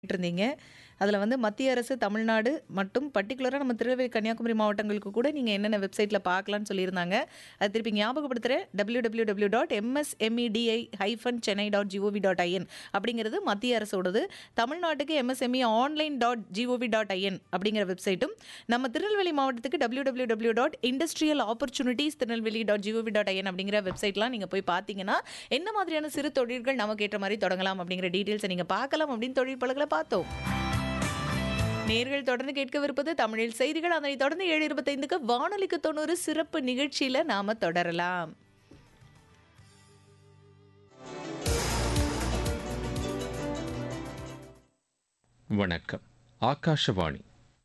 இருந்தீங்க. அதில வந்து மத்திய அரசு, தமிழ்நாடு மட்டும் பர்ட்டிகுலரா நம்ம திருநெல்வேலி, கன்னியாகுமரி மாவட்டங்களுக்கு கூட நீங்க என்னென்ன வெப்சைட்ல பார்க்கலான்னு சொல்லியிருந்தாங்க. அத திருப்பி ஞாபகப்படுத்துறேன். www.msmedi-chennai.gov.in அப்படிங்கிறது மத்திய அரசோடது. தமிழ்நாட்டுக்கு MSME online dot GOV dot IN அப்படிங்கிற வெப்சைட்டும், நம்ம திருநெல்வேலி மாவட்டத்துக்கு www.industrial-opportunities திருநெல்வேலி.gov.in அப்படிங்கிற வெப்சைட்லாம் நீங்க போய் பார்த்தீங்கன்னா, என்ன மாதிரியான சிறு தொழில்கள் நமக்கு ஏற்ற மாரி தொடங்கலாம் அப்படிங்கிற டீட்டெயில்ஸ நீங்க பார்க்கலாம் அப்படின்னு தொழில் பழகுல பார்த்தோம். நேயர்கள் தொடர்ந்து கேட்கவிருப்பது தமிழில் செய்திகள். அதனைத் தொடர்ந்து 7:25க்கு வானொலிக்கு 90 சிறப்பு நிகழ்ச்சியில நாம தொடரலாம். வணக்கம். ஆகாஷவாணி.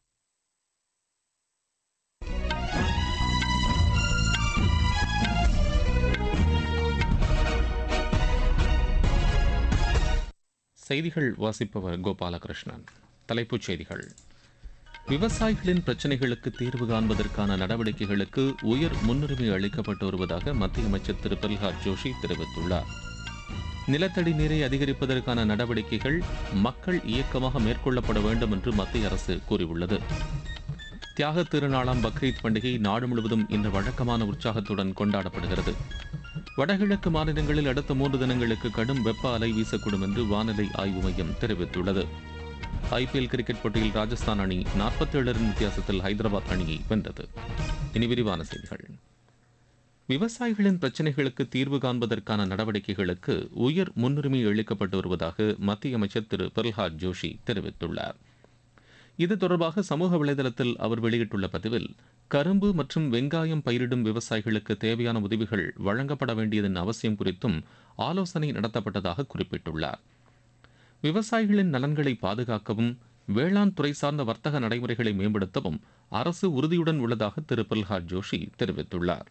செய்திகள் வாசிப்பவர் கோபாலகிருஷ்ணன். தலைப்புச் செய்திகள் விவசாயிகளின் பிரச்சினைகளுக்கு தீர்வு காண்பதற்கான நடவடிக்கைகளுக்கு உயர் முன்னுரிமை அளிக்கப்பட்டு வருவதாக மத்திய அமைச்சர் திரு பிரல்ஹாத் ஜோஷி தெரிவித்துள்ளார். நிலத்தடி நீரை அதிகரிப்பதற்கான நடவடிக்கைகள் மக்கள் இயக்கமாக மேற்கொள்ளப்பட வேண்டும் என்று மத்திய அரசு கூறியுள்ளது. தியாகத் திருநாளாம் பக்ரீத் பண்டிகை நாடு முழுவதும் இன்று வழக்கமான உற்சாகத்துடன் கொண்டாடப்படுகிறது. வடகிழக்கு மாநிலங்களில் அடுத்த மூன்று தினங்களுக்கு கடும் வெப்ப அலை வீசக்கூடும் என்று வானிலை ஆய்வு மையம் தெரிவித்துள்ளது. ஐபிஎல் கிரிக்கெட் போட்டியில் ராஜஸ்தான் அணி 47 ரன் வித்தியாசத்தில் ஹைதராபாத் அணியை வென்றது. இனி விரிவான செய்திகள் விவசாயிகளின் பிரச்சினைகளுக்கு தீர்வு காண்பதற்கான நடவடிக்கைகளுக்கு உயர் முன்னுரிமை அளிக்கப்பட்டு வருவதாக மத்திய அமைச்சர் திரு பிரல்ஹாத் ஜோஷி தெரிவித்துள்ளார். இது தொடர்பாக சமூக வலைதளத்தில் அவர் வெளியிட்டுள்ள பதிவில் கரும்பு மற்றும் வெங்காயம் பயிரிடும் விவசாயிகளுக்கு தேவையான உதவிகள் வழங்கப்பட வேண்டியதன் அவசியம் குறித்தும் ஆலோசனை நடத்தப்பட்டதாக குறிப்பிட்டுள்ளார். விவசாயிகளின் நலன்களை பாதுகாக்கவும் வேளாண் துறை சார்ந்த வர்த்தக நடைமுறைகளை மேம்படுத்தவும் அரசு உறுதியுடன் உள்ளதாக திரு பிரல்ஹாத் ஜோஷி தெரிவித்துள்ளார்.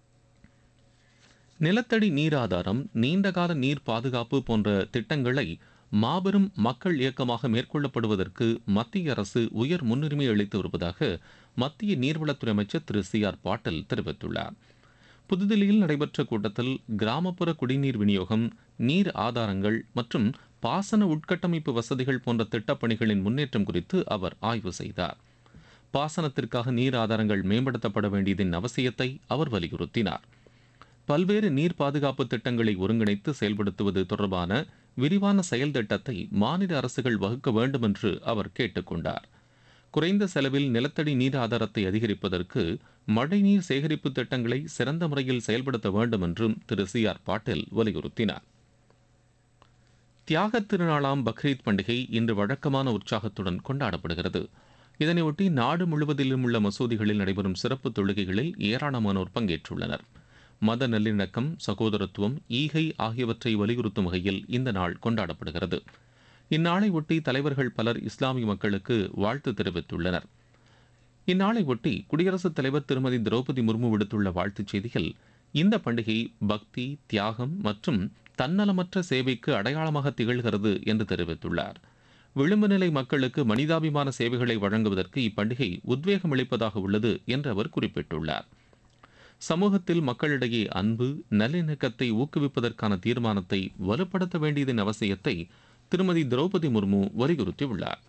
நிலத்தடி நீர் ஆதாரம் நீண்டகால நீர் பாதுகாப்பு போன்ற திட்டங்களை மாபெரும் மக்கள் இயக்கமாக மேற்கொள்ளப்படுவதற்கு மத்திய அரசு உயர் முன்னுரிமை அளித்து வருவதாக மத்திய நீர்வளத்துறை அமைச்சர் திரு சி ஆர் பாட்டீல் தெரிவித்துள்ளார். புதுதில்லியில் நடைபெற்ற கூட்டத்தில் கிராமப்புற குடிநீர் விநியோகம் நீர் ஆதாரங்கள் மற்றும் பாசன உட்கட்டமைப்பு வசதிகள் போன்ற திட்டப்பணிகளின் முன்னேற்றம் குறித்து அவர் ஆய்வு செய்தார். பாசனத்திற்காக நீர் ஆதாரங்கள் மேம்படுத்தப்பட வேண்டியதன் அவசியத்தை அவர் வலியுறுத்தினார். பல்வேறு நீர் பாதுகாப்பு திட்டங்களை ஒருங்கிணைத்து செயல்படுத்துவது தொடர்பான விரிவான செயல் திட்டத்தை மாநில அரசுகள் வகுக்க வேண்டும் என்று அவர் கேட்டுக் கொண்டார். குறைந்த செலவில் நிலத்தடி நீர் ஆதாரத்தை அதிகரிப்பதற்கு மழைநீர் சேகரிப்பு திட்டங்களை சிறந்த முறையில் செயல்படுத்த வேண்டும் என்றும் திரு சி ஆர் பாட்டீல் வலியுறுத்தினார். தியாகத் திருநாளாம் பக்ரீத் பண்டிகை இன்று வழக்கமான உற்சாகத்துடன் கொண்டாடப்படுகிறது. இதனையொட்டி நாடு முழுவதிலும் உள்ள மசூதிகளில் நடைபெறும் சிறப்பு தொழுகைகளில் ஏராளமானோர் பங்கேற்றுள்ளனர். மத நல்லிணக்கம் சகோதரத்துவம் ஈகை ஆகியவற்றை வலியுறுத்தும் வகையில் இந்த நாள் கொண்டாடப்படுகிறது. இந்நாளை ஒட்டி தலைவர்கள் பலர் இஸ்லாமிய மக்களுக்கு வாழ்த்து தெரிவித்துள்ளனர். இந்நாளை ஒட்டி குடியரசுத் தலைவர் திருமதி திரௌபதி முர்மு விடுத்துள்ள வாழ்த்துச் செய்தியில் இந்த பண்டிகை பக்தி தியாகம் மற்றும் தன்னலமற்ற சேவைக்கு அடையாளமாக திகழ்கிறது என்று தெரிவித்துள்ளார். விளிம்பு நிலை மக்களுக்கு மனிதாபிமான சேவைகளை வழங்குவதற்கு இப்பண்டிகை உத்வேகம் அளிப்பதாக உள்ளது என்று அவர் குறிப்பிட்டுள்ளார். சமூகத்தில் மக்களிடையே அன்பு நல்லிணக்கத்தை ஊக்குவிப்பதற்கான தீர்மானத்தை வலுப்படுத்த வேண்டியதன் அவசியத்தை திருமதி திரௌபதி முர்மு வலியுறுத்தியுள்ளார்.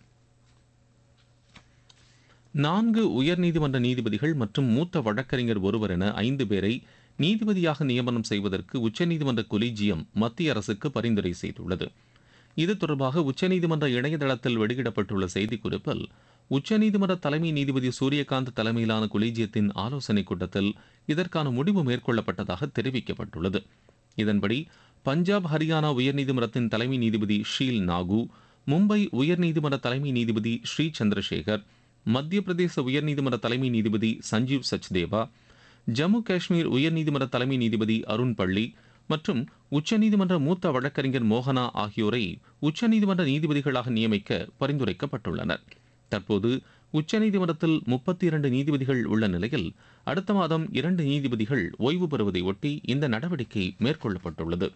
நான்கு உயர்நீதிமன்ற நீதிபதிகள் மற்றும் மூத்த வழக்கறிஞர் ஒருவர் என ஐந்து பேரை நீதிபதியாக நியமனம் செய்வதற்கு உச்சநீதிமன்ற கொலீஜியம் மத்திய அரசுக்கு பரிந்துரை செய்துள்ளது. இது தொடர்பாக உச்சநீதிமன்ற இணையதளத்தில் வெளியிடப்பட்டுள்ள செய்திக்குறிப்பில் உச்சநீதிமன்ற தலைமை நீதிபதி சூரியகாந்த் தலைமையிலான கொலீஜியத்தின் ஆலோசனைக் கூட்டத்தில் இதற்கான முடிவு மேற்கொள்ளப்பட்டதாக தெரிவிக்கப்பட்டுள்ளது. இதன்படி பஞ்சாப் ஹரியானா உயர்நீதிமன்றத்தின் தலைமை நீதிபதி ஷீல் நாகு மும்பை உயர்நீதிமன்ற தலைமை நீதிபதி ஸ்ரீ சந்திரசேகர் மத்திய பிரதேச உயர்நீதிமன்ற தலைமை நீதிபதி சஞ்சீவ் சச்தேவா ஜம்மு காஷ்மீர் உயர்நீதிமன்ற தலைமை நீதிபதி அருண் பள்ளி மற்றும் உச்சநீதிமன்ற மூத்த வழக்கறிஞர் மோகனா ஆகியோரை உச்சநீதிமன்ற நீதிபதிகளாக நியமிக்க பரிந்துரைக்கப்பட்டுள்ளனர். தற்போது உச்சநீதிமன்றத்தில் முப்பத்தி இரண்டு நீதிபதிகள் உள்ள நிலையில் அடுத்த மாதம் இரண்டு நீதிபதிகள் ஓய்வு பெறுவதை ஒட்டி இந்த நடவடிக்கை மேற்கொள்ளப்பட்டுள்ளது.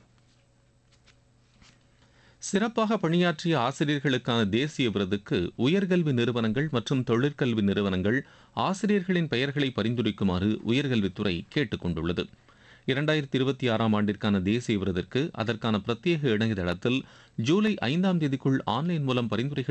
சிறப்பாக பணியாற்றிய ஆசிரியர்களுக்கான தேசிய விருதுக்கு உயர்கல்வி நிறுவனங்கள் மற்றும் தொழிற்கல்வி நிறுவனங்கள் ஆசிரியர்களின் பெயர்களை பரிந்துரைக்குமாறு உயர்கல்வித்துறை கேட்டுக் கொண்டுள்ளது. இரண்டாயிரத்தி இருபத்தி ஆறாம் ஆண்டிற்கான தேசிய விருதிற்கு அதற்கான பிரத்யேக இணையதளத்தில் ஜூலை ஐந்தாம் தேதிக்குள் ஆன்லைன் மூலம் பரிந்துரைகள்